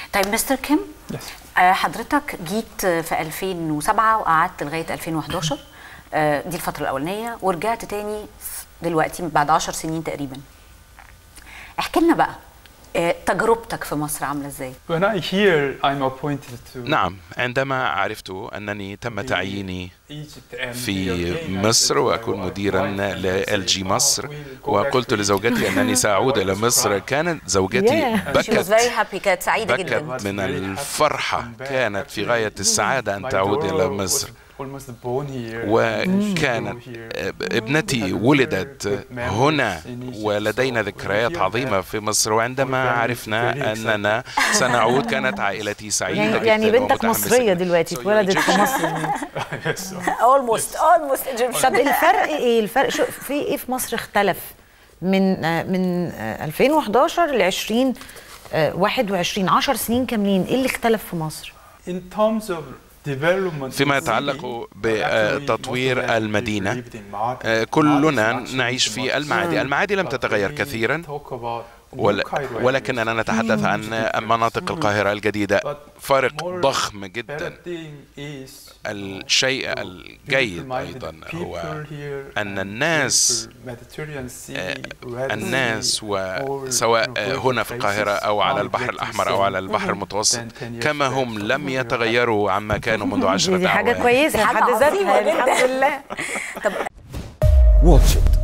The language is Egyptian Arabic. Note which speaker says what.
Speaker 1: طيب مستر كيم
Speaker 2: Yes.
Speaker 1: آه، حضرتك جيت في 2007 وقعدت لغايه 2011 آه، دي الفتره الاولانيه ورجعت تاني دلوقتي بعد 10 سنين تقريبا احكي لنا بقى آه، تجربتك في مصر عامله ازاي
Speaker 2: When I hear I'm appointed to
Speaker 3: نعم عندما عرفت أنني تم تعييني
Speaker 2: Egypt and
Speaker 3: في
Speaker 2: Ukraine, I
Speaker 3: مصر
Speaker 2: said,
Speaker 3: وأكون
Speaker 2: "My
Speaker 3: مديرا
Speaker 2: wife and I
Speaker 3: ل
Speaker 2: said,
Speaker 3: جي
Speaker 2: "Oh,
Speaker 3: مصر
Speaker 2: we'll go back
Speaker 3: وقلت
Speaker 2: to
Speaker 3: لزوجتي أنني سأعود إلى مصر كانت زوجتي
Speaker 1: She was very
Speaker 3: بكت
Speaker 1: happy كانت سعيده
Speaker 3: بكت
Speaker 1: جدا
Speaker 3: من الفرحة كانت في غاية السعادة أن تعود إلى مصر وكانت ابنتي ولدت هنا ولدينا ذكريات عظيمة في مصر وعندما عرفنا أننا سنعود كانت عائلتي سعيدة
Speaker 4: يعني
Speaker 3: جدا
Speaker 4: يعني بنتك
Speaker 3: ومتحمسة
Speaker 4: مصريه
Speaker 3: جداً.
Speaker 4: دلوقتي
Speaker 3: So
Speaker 4: اتولدت
Speaker 3: you're
Speaker 4: في
Speaker 3: Egyptian.
Speaker 4: مصر
Speaker 1: اولموست اولموست
Speaker 4: طب الفرق ايه الفرق شو في ايه في مصر اختلف من آه، من آه، 2011 ل 20 آه، 21 10 سنين كاملين ايه اللي اختلف في مصر
Speaker 3: فيما يتعلق بتطوير المدينة آه، كلنا نعيش في المعادي المعادي لم تتغير كثيرا ول- ولكننا نتحدث عن مناطق القاهرة الجديدة فرق ضخم جدا الشيء الجيد أيضا هو أن الناس آه، الناس وسواء آه، هنا في القاهرة أو على البحر الأحمر أو على البحر المتوسط كما هم لم يتغيروا عما كانوا منذ
Speaker 4: دي,
Speaker 3: عشرة
Speaker 4: دي حاجه
Speaker 3: أعوام
Speaker 4: كويسه
Speaker 1: دي
Speaker 4: في
Speaker 1: حاجة
Speaker 4: حد ذاتها
Speaker 1: عظيمة
Speaker 4: يعني
Speaker 1: جداً.
Speaker 4: الحمد لله
Speaker 5: واتش إت